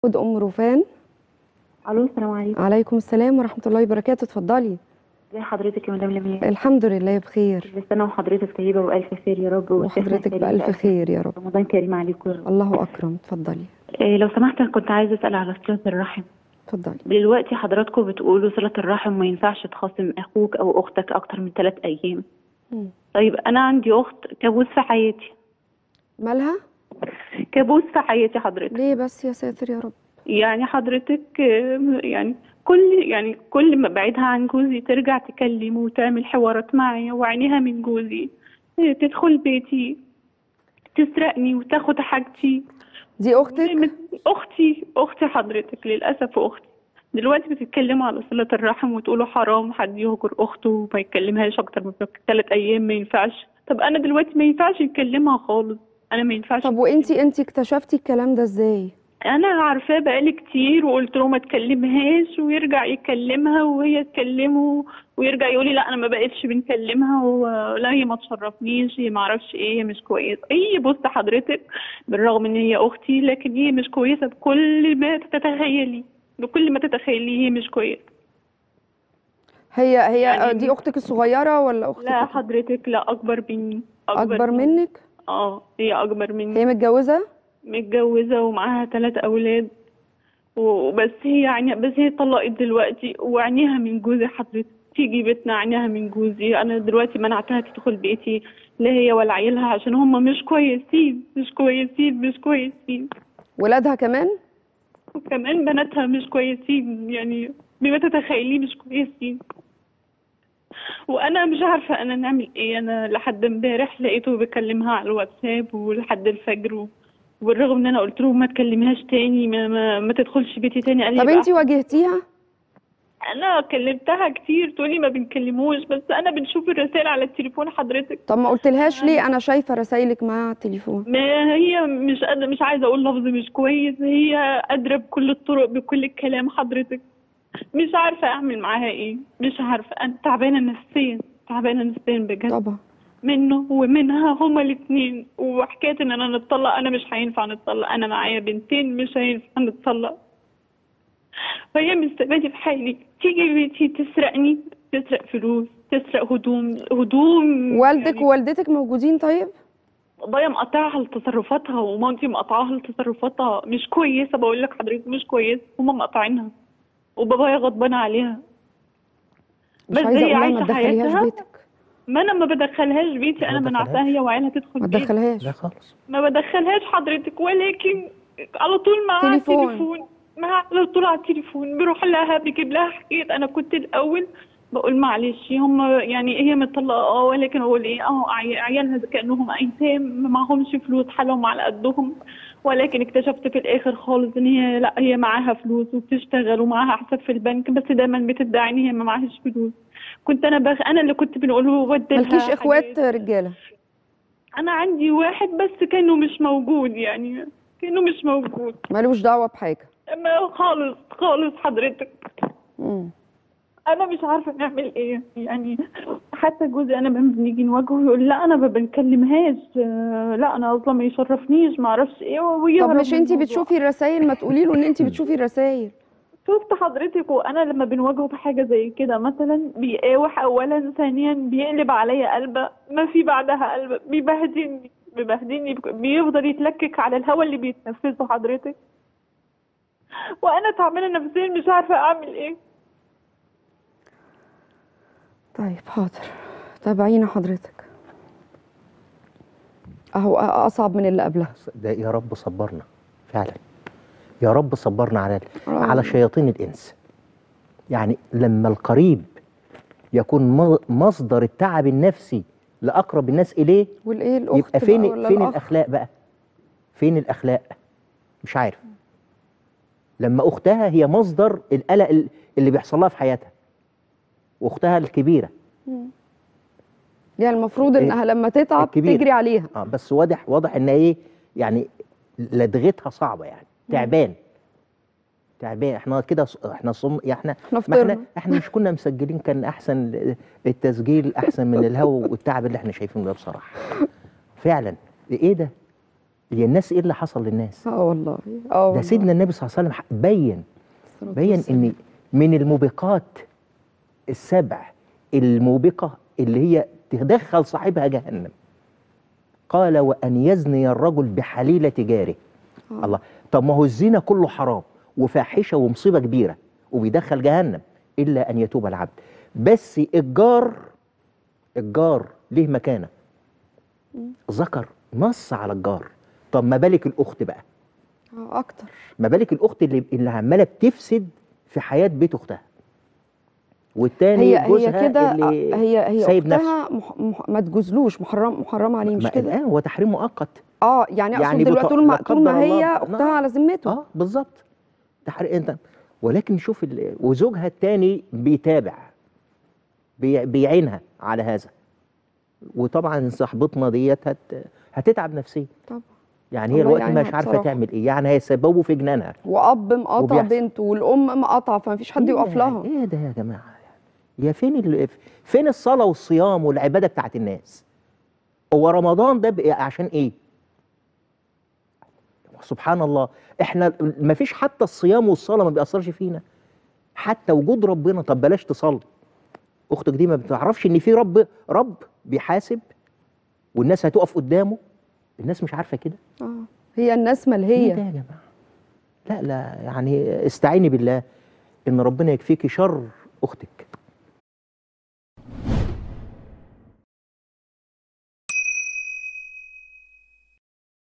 خد ام روفان الو السلام عليكم عليكم السلام ورحمه الله وبركاته اتفضلي ازي حضرتك يا مدام لمياء الحمد لله بخير كل سنه وحضرتك طيبه والف خير يا رب وشيخنا وحضرتك كريم بالف بألف خير يا رب رمضان كريم عليكم يا رب الله اكرم اتفضلي إيه لو سمحت أنا كنت عايزه اسال على صله الرحم اتفضلي دلوقتي حضراتكم بتقولوا صله الرحم ما ينفعش تخاصم اخوك او اختك اكتر من ثلاث ايام مم. طيب انا عندي اخت كابوس في حياتي مالها كابوس في حياتي حضرتك ليه بس يا ساتر يا رب يعني حضرتك آه، يعني كل يعني كل ما ابعدها عن جوزي ترجع تكلمه وتعمل حوارات معايا وعينيها من جوزي آه، تدخل بيتي تسرقني وتاخد حاجتي دي اختك اختي اختي حضرتك للاسف اختي دلوقتي بتتكلموا على صلة الرحم وتقولوا حرام حد يهجر اخته وما يكلمهاش اكتر من ثلاث ايام ما ينفعش طب انا دلوقتي ما ينفعش يكلمها خالص انا ما ينفعش طب وانتي انتي اكتشفتي الكلام ده ازاي انا عارفاه بقالي كتير وقلت له ما تكلمهاش ويرجع يكلمها وهي تكلمه ويرجع يقولي لا انا ما بقتش بنكلمها ولا هي ما تشرفنيش هي ما اعرفش ايه هي مش كويسه هي بص حضرتك بالرغم ان هي اختي لكن هي مش كويسه بكل ما تتخيلي بكل ما تتخيليه هي مش كويسه هي هي يعني- دي اختك الصغيره ولا اختك لا الك- حضرتك لا اكبر مني اكبر منك اه هي اكبر مني هي متجوزه متجوزة ومعاها ثلاث أولاد وبس هي يعني بس هي اتطلقت دلوقتي وعينيها من جوزي حضرتك تيجي بيتنا عينيها من جوزي أنا دلوقتي منعتها تدخل بيتي لا هي ولا عيالها عشان هم مش كويسين مش كويسين مش كويسين ولادها كمان وكمان بناتها مش كويسين يعني بما تتخيليه مش كويسين وانا مش عارفه انا نعمل ايه انا لحد امبارح لقيته بكلمها على الواتساب ولحد الفجر و- وبالرغم ان انا قلت له ما تكلمهاش تاني ما, ما, ما تدخلش بيتي تاني قال لي طب بقى انتي واجهتيها انا كلمتها كتير تقولي ما بنكلموش بس انا بنشوف الرسائل على التليفون حضرتك طب ما قلتلهاش ليه انا شايفه رسايلك مع على التليفون ما هي مش قادرة مش عايزه اقول لفظ مش كويس هي قادره بكل الطرق بكل الكلام حضرتك مش عارفه اعمل معاها ايه مش عارفه انا تعبانه نفسيا تعبانه نفسيا بجد طبعا منه ومنها هما الاثنين وحكايه ان انا نتطلق انا مش هينفع نتطلق انا معايا بنتين مش هينفع نتطلق فهي مش ساباني في حالي تيجي بيتي تسرقني تسرق فلوس تسرق هدوم هدوم والدك يعني ووالدتك موجودين طيب بابايا مقطعها لتصرفاتها ومامتي مقطعاها لتصرفاتها مش كويسه بقول لك حضرتك مش كويسه هما مقطعينها وبابايا غضبان عليها مش بس عايزه هي اقول لها ما عايشة تدخليهاش حياتها. بيتك ما انا ما بدخلهاش بيتي انا ما منعتها هي وعيالها تدخل ما بيتي تدخلهاش لا خالص ما بدخلهاش حضرتك ولكن على طول معاها تليفون. التليفون معاها على طول على التليفون بروح لها بجيب لها حاجات انا كنت الاول بقول معلش هم يعني هي مطلقه اه ولكن اقول ايه اه عي- عيالها كانهم ايتام ما معهمش فلوس حالهم على قدهم ولكن اكتشفت في الاخر خالص ان هي لا هي معاها فلوس وبتشتغل ومعاها حساب في البنك بس دايما بتدعي ان هي ما معاهاش فلوس كنت انا بخ... انا اللي كنت بنقول له ودي مالكيش لها اخوات حاجات. رجاله انا عندي واحد بس كانه مش موجود يعني كانه مش موجود مالوش دعوه بحاجه ما خالص خالص حضرتك مم. انا مش عارفه نعمل ايه يعني حتى جوزي انا لما بنيجي نواجهه يقول لا انا ما بنكلمهاش آه، لا انا اصلا ما يشرفنيش ما اعرفش ايه ويهرب طب مش من انتي الموضوع. بتشوفي الرسائل ما تقولي له ان انتي بتشوفي الرسائل شفت حضرتك وانا لما بنواجهه بحاجه زي كده مثلا بيقاوح اولا ثانيا بيقلب عليا قلبه ما في بعدها قلبه بيبهدلني بيبهدلني بيفضل يتلكك على الهوا اللي بيتنفسه حضرتك وانا تعبانه نفسيا مش عارفه اعمل ايه طيب حاضر تابعينا حضرتك اهو أ- اصعب من اللي قبلها ده يا رب صبرنا فعلا يا رب صبرنا على آه. على شياطين الانس يعني لما القريب يكون م- مصدر التعب النفسي لاقرب الناس اليه والايه الاخت يبقى فين بقى ولا فين الأخ؟ الاخلاق بقى فين الاخلاق مش عارف لما اختها هي مصدر القلق ال- اللي بيحصل لها في حياتها واختها الكبيره يعني المفروض إيه؟ انها لما تتعب الكبيرة. تجري عليها اه بس واضح واضح ان ايه يعني لدغتها صعبه يعني تعبان تعبان احنا كده ص- احنا صم احنا احنا ما احنا فطرنا احنا مش كنا مسجلين كان احسن التسجيل احسن من الهوا والتعب اللي احنا شايفينه ده بصراحه فعلا ايه ده هي الناس ايه اللي حصل للناس اه والله اه ده والله. سيدنا النبي صلى الله عليه وسلم بين الصلاة بين والسلام. ان من الموبقات السبع الموبقه اللي هي تدخل صاحبها جهنم قال وان يزني الرجل بحليله جاره آه. الله طب ما هو الزنا كله حرام وفاحشه ومصيبه كبيره وبيدخل جهنم الا ان يتوب العبد بس الجار الجار ليه مكانه ذكر نص على الجار طب ما بالك الاخت بقى اه اكتر ما بالك الاخت اللي اللي عماله بتفسد في حياه بيت اختها والتاني هي هي جوزها كده اللي هي هي سايب اختها مح مح ما تجوزلوش محرم محرم عليه مش ما كده الان هو تحريم مؤقت اه يعني اقصد يعني دلوقتي بط- طول ما لا طول ما قدر هي الله. اختها نعم. على ذمته اه بالظبط تحريم انت ولكن شوف ال... وزوجها التاني بيتابع بي... بيعينها على هذا وطبعا صاحبتنا ديت هت... هتتعب نفسيا طبعا يعني هي الله الوقت يعينها مش عارفه بصراحة. تعمل ايه يعني هيسببوا في جنانها واب مقاطع وبيحصل. بنته والام مقاطعه فمفيش حد إيه يقف ده- لها ايه ده يا جماعه يا فين ال... فين الصلاه والصيام والعباده بتاعت الناس هو رمضان ده بقى عشان ايه سبحان الله احنا ما فيش حتى الصيام والصلاه ما بيأثرش فينا حتى وجود ربنا طب بلاش تصلي اختك دي ما بتعرفش ان في رب رب بيحاسب والناس هتقف قدامه الناس مش عارفه كده اه هي الناس ايه ده ملهيه يا جماعه لا لا يعني استعيني بالله ان ربنا يكفيكي شر اختك